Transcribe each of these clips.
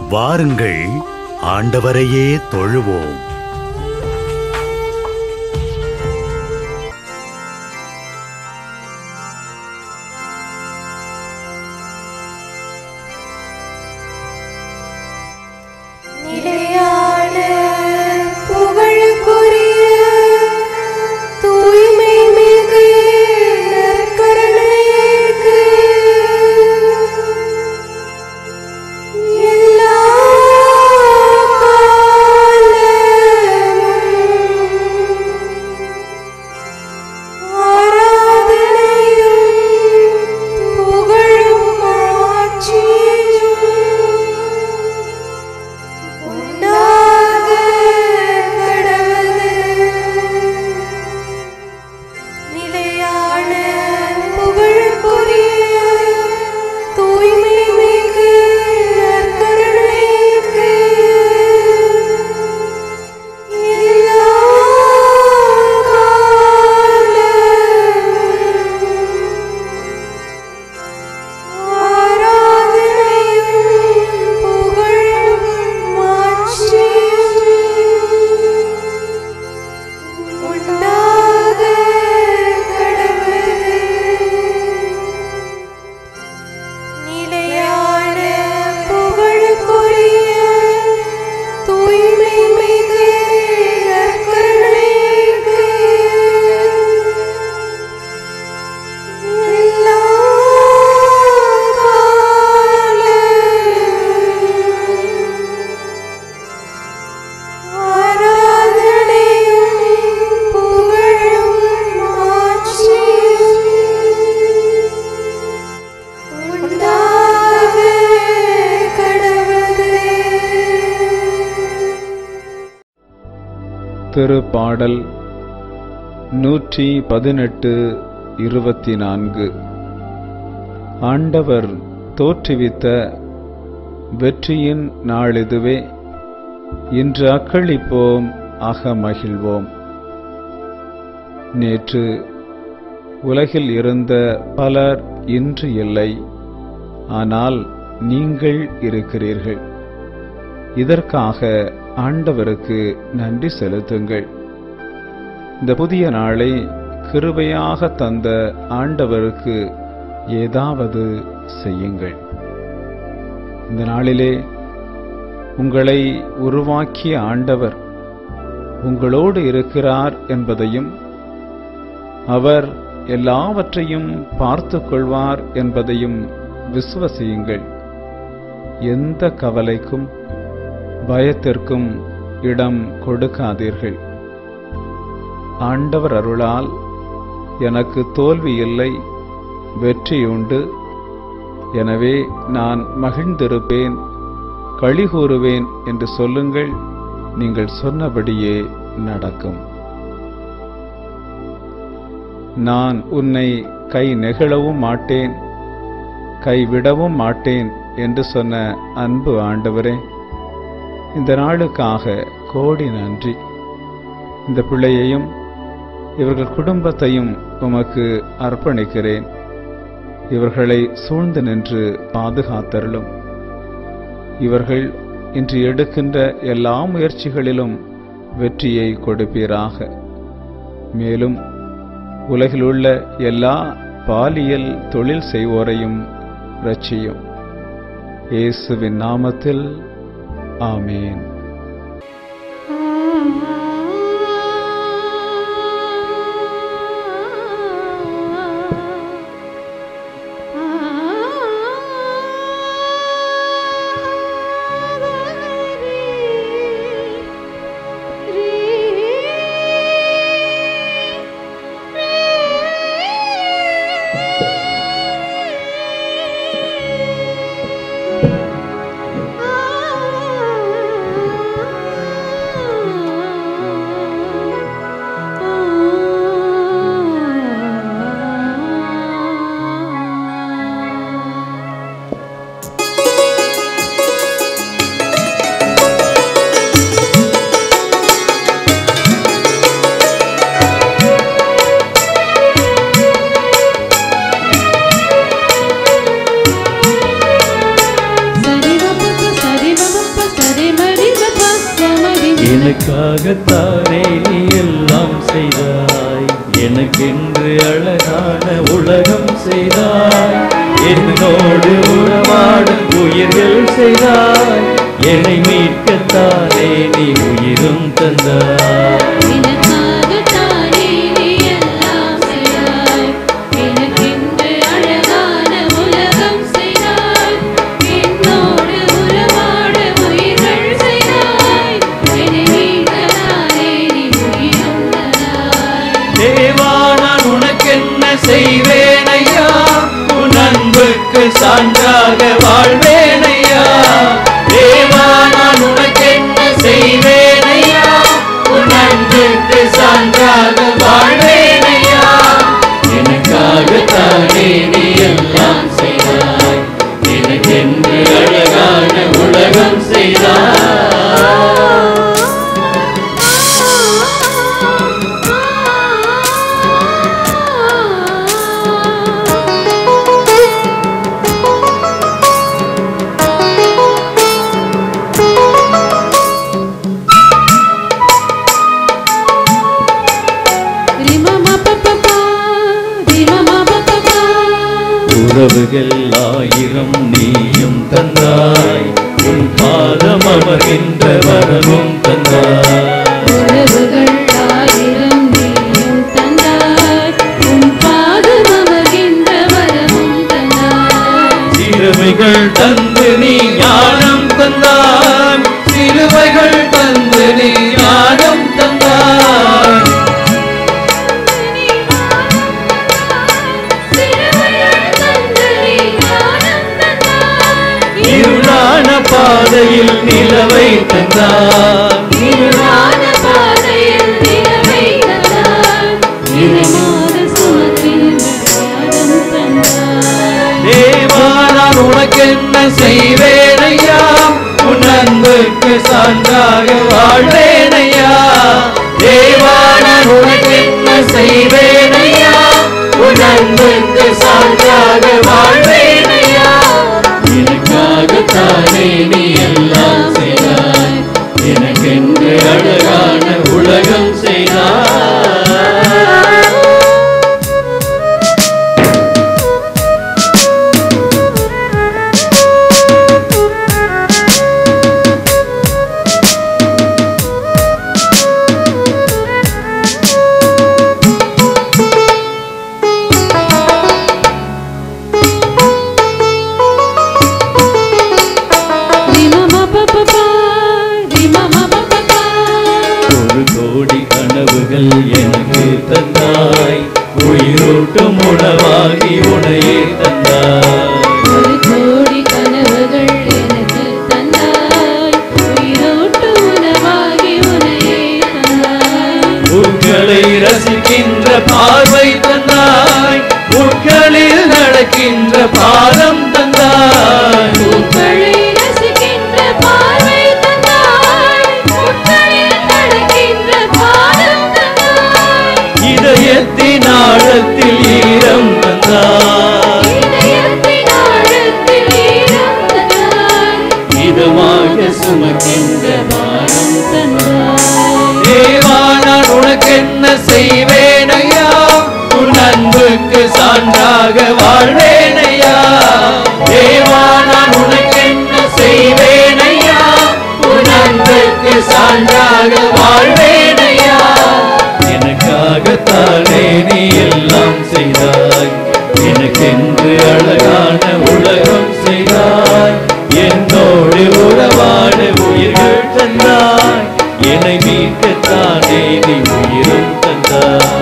வாருங்கள் ஆண்டவரையே தொழுவோம் நிலையான புகழுக்குரிய தூய்மை மிகு நற்கருணைக்கு எல்லா காலமும் ஆராதனையும் புகழும் ஆட்சியும் உண்டாக கடவுது நிலையான புகழுக்குரிய தூய்மை மிகு நற்கருணைக்கு எல்லா காலமும் ஆராதனையும் புகழும் மாட்சியும் உண்டாக கடவுது நிலையான புகழுக்குரிய தூய்மை மிகு நற்கருணைக்கு எல்லா காலமும் ஆராதனையும் புகழும் மாட்சியும் உண்டாக கடவுது திருப்பாடல் நூற்றி பதினெட்டு இருபத்தி நான்கு ஆண்டவர் தோற்றுவித்த வெற்றியின் நாளிதுவே இன்று அக்களிப்போம் அகமகிழ்வோம் நேற்று உலகில் இருந்த பலர் இன்று இல்லை ஆனால் நீங்கள் இருக்கிறீர்கள் இதற்காக ஆண்டவருக்கு நன்றி செலுத்துங்கள் இந்த புதிய நாளை கிருபையாக தந்த ஆண்டவருக்கு ஏதாவது செய்யுங்கள் இந்த நாளிலே உங்களை உருவாக்கிய ஆண்டவர் உங்களோடு இருக்கிறார் என்பதையும் அவர் எல்லாவற்றையும் பார்த்துக் கொள்வார் என்பதையும் விசுவசியுங்கள் எந்த கவலைக்கும் பயத்திற்கும் இடம் கொடுக்காதீர்கள் ஆண்டவர் அருளால் எனக்கு தோல்வி இல்லை வெற்றியுண்டு எனவே நான் மகிழ்ந்திருப்பேன் களி கூறுவேன் என்று சொல்லுங்கள் நீங்கள் சொன்னபடியே நடக்கும் நான் உன்னை கை நெகிழவும் மாட்டேன் கைவிடவும் மாட்டேன் என்று சொன்ன அன்பு ஆண்டவரே இந்த நாளுக்காக கோடி நன்றி இந்த பிள்ளையையும் இவர்கள் குடும்பத்தையும் உமக்கு அர்ப்பணிக்கிறேன் இவர்களை சூழ்ந்து நின்று பாதுகாத்தருளும் இவர்கள் இன்று எடுக்கின்ற எல்லா முயற்சிகளிலும் வெற்றியை கொடுப்பீராக மேலும் உலகிலுள்ள எல்லா பாலியல் தொழில் செய்வோரையும் ரட்சியும் இயேசுவின் நாமத்தில் ஆமேன் ஆ எனக்காகத்தானே நீ எல்லாம் செய்தாய் எனக்கென்று அழகான உலகம் செய்தாய் என்னோடு உறவாட உயிர்கள் செய்தாய் என்னை மீட்கத்தானே நீ உயிரும் தந்தாய் எனக்காகத்தானே நீ எல்லாம் செய்தாய் எனக்கென்று அழகான உலகம் செய்தாய் என்னோடு உறவாட உயிர்கள் செய்தாய் என்னை மீட்கத்தானே நீ உயிரும் தந்தாய் தேவா நான் உனக்கென்ன செய்வேன் ஐயா உன் அன்புக்கு சான்றாக வாழ்வேன் ஐயா தேவா நான் உனக்கென்ன செய்வேன் ஐயா உன் அன்புக்கு சான்றாக வாழ்வேன் ஐயா எனக்காகத்தானே நீ எல்லாம் செய்தாய் எனக்கென்று அழகான உலகம் செய்தாய் உறவுகள் ஆயிரம் நீயும் தந்தாய் உன் பாதம் அமர்கின்ற வரமும் தந்தாய் உறவுகள் ஆயிரம் நீயும் தந்தாய் உன் பாதம் அமர்கின்ற வரமும் தந்தாய் சிறுமைகள் தந்து நீ ஞானம் தந்தாய் சிறுமைகள் தந்து நீ ஞானம் தந்தாய் சிறுமைகள் தந்து நீ ஞானம் தந்தாய் இருளான பாதையில் நிலவை தந்தாய் இருளான பாதையில் நிலவை தந்தாய் இதமாக சுமக்கின்ற தியாகம் தந்தாய் தேவா நான் உனக்கென்ன செய்வேனையா உன் அன்புக்கு சான்றாக வாழ்வேனையா தேவா நான் உனக்கென்ன செய்வேனையா உன் அன்புக்கு சான்றாக வாழ்வேனையா எனக்காகத்தானே நீ எல்லாம் செய்தாய் எனக்கென்று அழகான உலகம் செய்தாய் ஒரு கோடி கனவுகள் எனக்கு தந்தாய் உயிரோட்டும் உணவாகி உனையே தந்தாய் ஒரு கோடி கனவுகள் எனக்கு தந்தாய் உயிரோட்டு உணவாகி உனையே தந்தாய் உட்களை ரசிக்கின்ற பார்வை தந்தாய் உட்களில் நடக்கின்ற பாதம் தந்தாய் பூக்களை ரசிக்கின்ற பார்வை தந்தாய் உட்களில் நடக்கின்ற பாதம் தந்தாய் இதயத்தின் ஆழத்தில் ஈரம் தந்தாய் இதயத்தின் ஆழத்தில் ஈரம் தந்தாய் இதமாக சுமக்கின்ற பாரம் தந்தாய் தேவா நான் உனக்கென்ன செய்வேனையா உன் அன்புக்கு சான்றாக வாழ்வேனையா தேவா நான் உனக்கென்ன செய்வேனையா உன் அன்புக்கு சான்றாக வாழ்வேனையா எனக்காகத்தானே நீ எல்லாம் செய்தாய் எனக்கென்று அழகான உலகம் செய்தாய் என்னோடு உறவாட உயிர்கள் தந்தாய் என்னை மீட்கத்தானே நீ உயிரும் தந்தாய்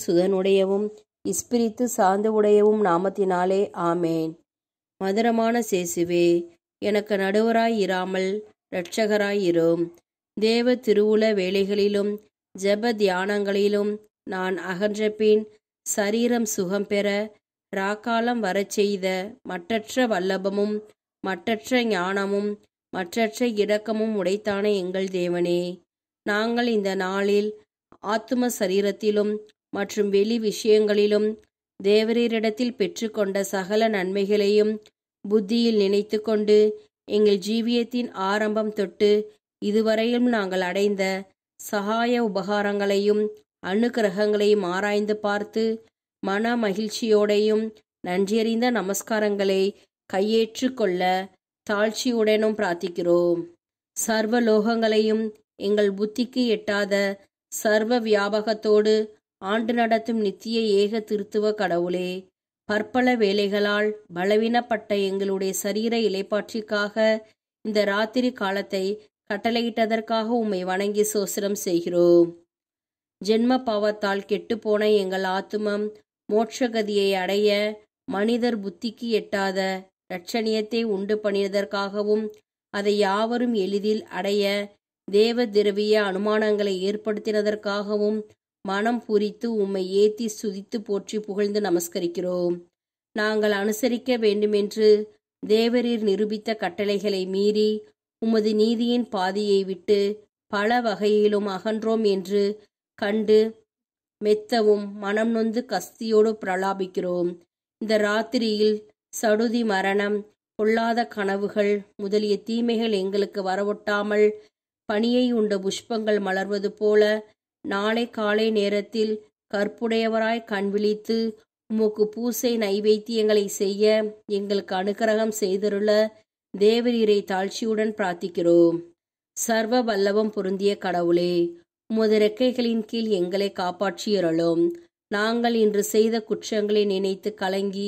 சுதனுடையவும் இஸ்பிரித்து சார்ந்த உடையவும் நாமத்தினாலே ஆமேன் மதுரமான சேசுவே எனக்கு நடுவராய் இராமல் இரட்சகராய் இரும் தேவ திருவுல வேலைகளிலும் ஜெப தியானங்களிலும் நான் அகன்ற பின் சரீரம் சுகம் பெற ராக்காலம் வரச் செய்த மற்றற்ற வல்லபமும் மற்றற்ற ஞானமும் மற்றற்ற இடக்கமும் உடைத்தான எங்கள் தேவனே நாங்கள் இந்த நாளில் ஆத்தும சரீரத்திலும் மற்றும் வெளி விஷயங்களிலும் தேவரீரிடத்தில் பெற்றுக்கொண்ட சகல நன்மைகளையும் புத்தியில் நினைத்து கொண்டு எங்கள் ஜீவியத்தின் ஆரம்பம் தொட்டு இதுவரையும் நாங்கள் அடைந்த சகாய உபகாரங்களையும் அனுக்கிரகங்களையும் ஆராய்ந்து பார்த்து மன மகிழ்ச்சியோடையும் நன்றியறிந்த நமஸ்காரங்களை கையேற்று கொள்ள தாழ்ச்சியுடனும் பிரார்த்திக்கிறோம் சர்வ லோகங்களையும் எங்கள் புத்திக்கு எட்டாத சர்வ வியாபகத்தோடு ஆண்டு நடத்தும் நித்திய ஏக திருத்துவ கடவுளே பற்பல வேலைகளால் பலவீனப்பட்ட எங்களுடைய சரீர இலைப்பாற்றிற்காக இந்த ராத்திரி காலத்தை கட்டளையிட்டதற்காக உம்மை வணங்கி சோசனம் செய்கிறோம் ஜென்ம பாவத்தால் கெட்டுப்போன எங்கள் ஆத்துமம் மோட்சகதியை அடைய மனிதர் புத்திக்கு எட்டாத இரட்சணியத்தை உண்டு பண்ணியதற்காகவும் அதை யாவரும் எளிதில் அடைய தேவ திரவிய அனுமானங்களை ஏற்படுத்தினதற்காகவும் மனம் பூரித்து உம்மை ஏத்தி சுதித்து போற்றி புகழ்ந்து நமஸ்கரிக்கிறோம் நாங்கள் அனுசரிக்க வேண்டுமென்று தேவரீர் நிரூபித்த கட்டளைகளை மீறி உமது நீதியின் பாதையை விட்டு பல வகையிலும் அகன்றோம் என்று கண்டு மெத்தவும் மனம் நொந்து கஸ்தியோடு பிரலாபிக்கிறோம் இந்த ராத்திரியில் சடுதி மரணம் பொல்லாத கனவுகள் முதலிய தீமைகள் எங்களுக்கு வரவொட்டாமல் பனியை உண்ட புஷ்பங்கள் மலர்வது போல நாளை காலை நேரத்தில் கற்புடையவராய் கண் விழித்து உமக்கு பூசை நைவேத்தியங்களை செய்ய எங்களுக்கு அனுக்கிரகம் செய்திருள தேவரீரை தாழ்ச்சியுடன் பிரார்த்திக்கிறோம் சர்வ வல்லவம் பொருந்திய கடவுளே உமது ரெக்கைகளின் கீழ் எங்களை காப்பாற்றியருளும் நாங்கள் இன்று செய்த குற்றங்களை நினைத்து கலங்கி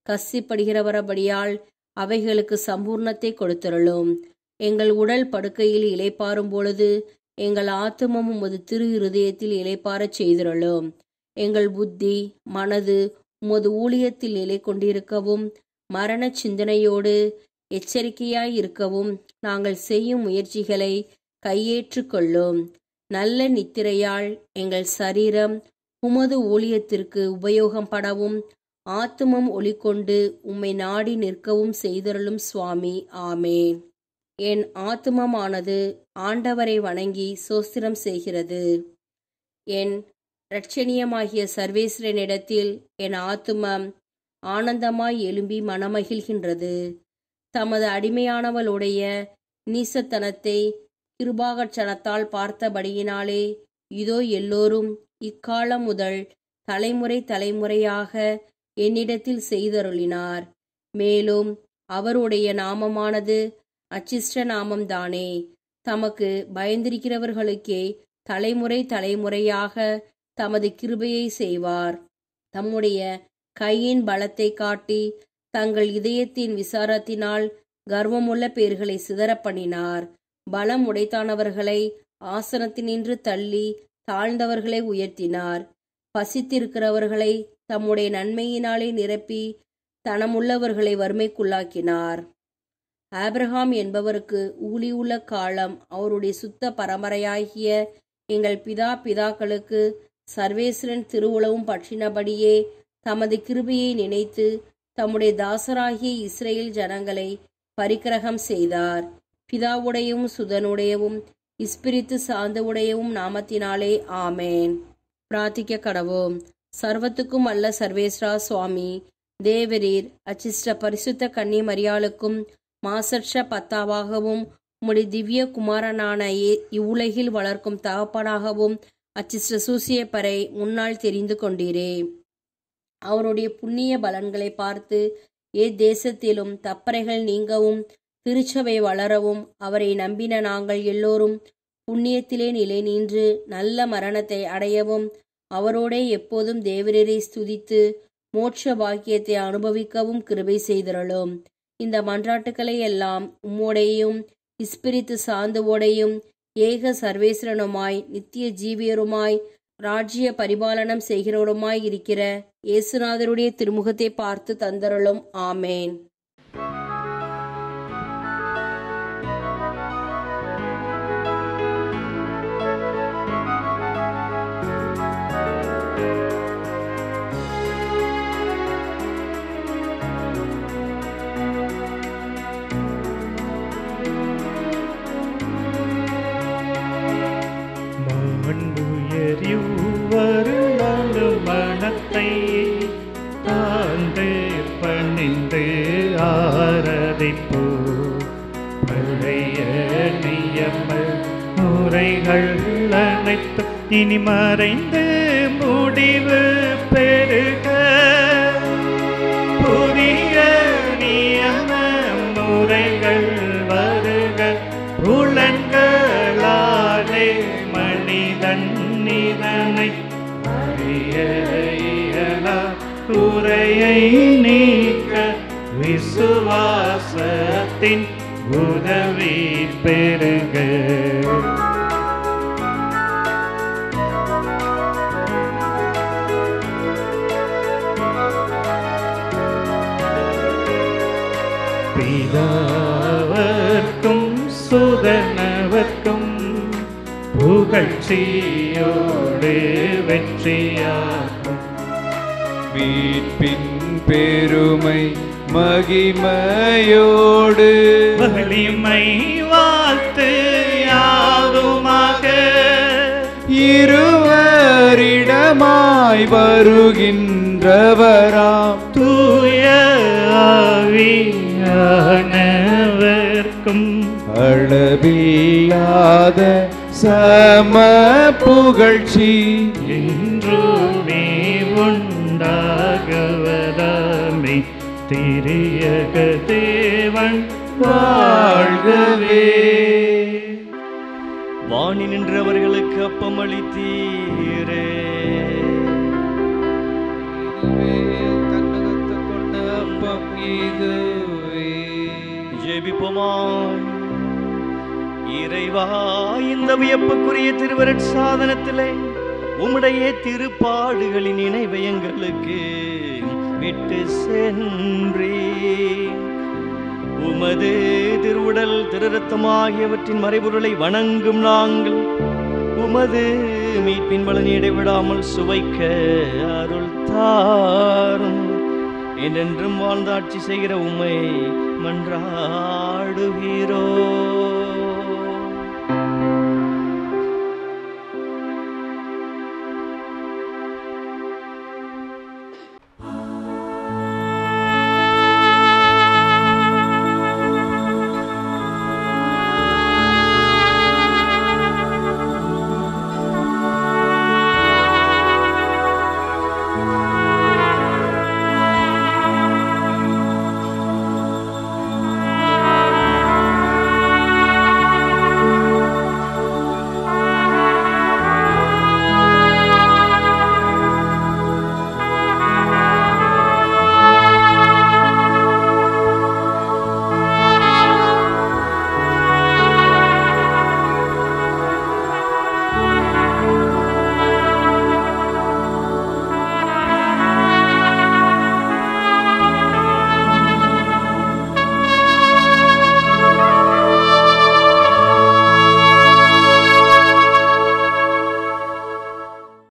கசிப்படுகிறவரபடியால் அவைகளுக்கு சம்பூர்ணத்தை கொடுத்தருளும் எங்கள் உடல் படுக்கையில் இலைப்பாரும் பொழுது எங்கள் ஆத்துமம் உமது திரு இருதயத்தில் இலைப்பாரச் செய்திருளும் எங்கள் புத்தி மனது உமது ஊழியத்தில் நிலை கொண்டிருக்கவும் மரண சிந்தனையோடு எச்சரிக்கையாய் இருக்கவும் நாங்கள் செய்யும் முயற்சிகளை கையேற்றுக் கொள்ளும் நல்ல நித்திரையால் எங்கள் சரீரம் உமது ஊழியத்திற்கு உபயோகம் படவும் ஆத்துமம் ஒளிகொண்டு உம்மை நாடி நிற்கவும் செய்தருளும் சுவாமி ஆமேன் என் ஆத்துமமானது ஆண்டவரை வணங்கி சோஸ்திரம் செய்கிறது என் இரட்சணியமாகிய சர்வேஸ்வரனிடத்தில் என் ஆத்துமம் ஆனந்தமாய் எழும்பி மனமகிழ்கின்றது தமது அடிமையானவளுடைய நீசத்தனத்தை கிருபாகச்சனத்தால் பார்த்தபடியினாலே இதோ எல்லோரும் இக்காலம் முதல் தலைமுறை தலைமுறையாக என்னிடத்தில் செய்தருளினார் மேலும் அவருடைய நாமமானது அச்சிஷ்ட நாமம்தானே தமக்கு பயந்திருக்கிறவர்களுக்கே தலைமுறை தலைமுறையாக தமது கிருபையை செய்வார் தம்முடைய கையின் பலத்தை காட்டி தங்கள் இதயத்தின் விசாரத்தினால் கர்வமுள்ள பேர்களை சிதறப் பண்ணினார் பலம் உடைத்தானவர்களை ஆசனத்தினின்று தள்ளி தாழ்ந்தவர்களை உயர்த்தினார் பசித்திருக்கிறவர்களை தம்முடைய நன்மையினாலே நிரப்பி தனமுள்ளவர்களை வறுமைக்குள்ளாக்கினார் ஆபிரகாம் என்பவருக்கு ஊழியுள்ள காலம் அவருடைய சுத்த பரம்பரையாகிய எங்கள் பிதா பிதாக்களுக்கு சர்வேஸ்வரன் திருவுளவும் பற்றினபடியே தமது கிருபையை நினைத்து தம்முடைய தாசராகிய இஸ்ரேல் ஜனங்களை பரிக்கிரகம் செய்தார் பிதாவுடையவும் சுதனுடையவும் இஸ்பிரித்து சார்ந்தவுடையவும் நாமத்தினாலே ஆமேன் பிரார்த்திக்க கடவோம் சர்வத்துக்கும் அல்ல சர்வேஸ்வரா சுவாமி தேவரீர் அச்சிஷ்ட பரிசுத்த கன்னி மரியாளுக்கும் மாசற்ற பத்தாவாகவும் உம்முடைய திவ்ய குமாரனான ஏ- இவ்வுலகில் வளர்க்கும் தகப்பனாகவும் அச்சிஷ்ட சூசியப்பரை முன்னால் தெரிந்து கொண்டீரே அவருடைய புண்ணிய பலன்களை பார்த்து ஏ தேசத்திலும் தப்பறைகள் நீங்கவும் திருச்சபை வளரவும் அவரை நம்பின நாங்கள் எல்லோரும் புண்ணியத்திலே நிலை நின்று நல்ல மரணத்தை அடையவும் அவரோடே எப்போதும் தேவரரை ஸ்துதித்து மோட்ச பாக்கியத்தை அனுபவிக்கவும் கிருபை செய்திரளும் இந்த மன்றாட்டுக்களை எல்லாம் உம்மோடையும் இஸ்பிரித்து சார்ந்தவோடையும் ஏக சர்வேஸ்வரனுமாய் நித்திய ஜீவியருமாய் ராஜ்ய பரிபாலனம் செய்கிறவருமாய் இருக்கிற இயேசுநாதருடைய திருமுகத்தை பார்த்து தந்தருளும் ஆமேன் மாண்புயரிவ்வருளாலும் மனத்தை தாழ்ந்து பணிந்து ஆராதிப்போ பழைய நியம முறைகள் அனைத்தும் இனி மறைந்து முடிவு பெருக புதிய நியம முறைகள் வருக புலன்களாலே மனிதன் இதனை அறிய இயலா குறையை நீக்க விசுவாசத்தின் உதவி பெருக பிதாவர்க்கும் சுதனவர்க்கும் புகழ்ச்சியோடு வெற்றியாகும் மீட்பின் பெருமை மகிமையோடு வலிமை வாழ்த்து யாவுமாக இருவரிடமாய் வருகின்றவராம் தூய ஆவியானவர்க்கும் அளவில்லாத சம புகழ்ச்சி என்றுமே உண்டாகவதாமே திரியக தேவன் வாழ்கவே வாணி நின்றவர்களுக்கு அப்பம் அளித்தீரே ஜெபிப்போமாய் இறைவா இந்த வியப்புக்குரிய திருவரட் சாதனத்திலே உம்முடைய திருப்பாடுகளின் நினைவை எங்களுக்கு விட்டு சென்றே உமது திருவுடல் திருரத்தம் ஆகியவற்றின் மறைபொருளை வணங்கும் நாங்கள் உமது மீட்பின் பலனை இடைவிடாமல் சுவைக்க அருள் தாரும் என்றென்றும் வாழ்ந்தாட்சி செய்கிற உம்மை மன்றாடுகிறோம்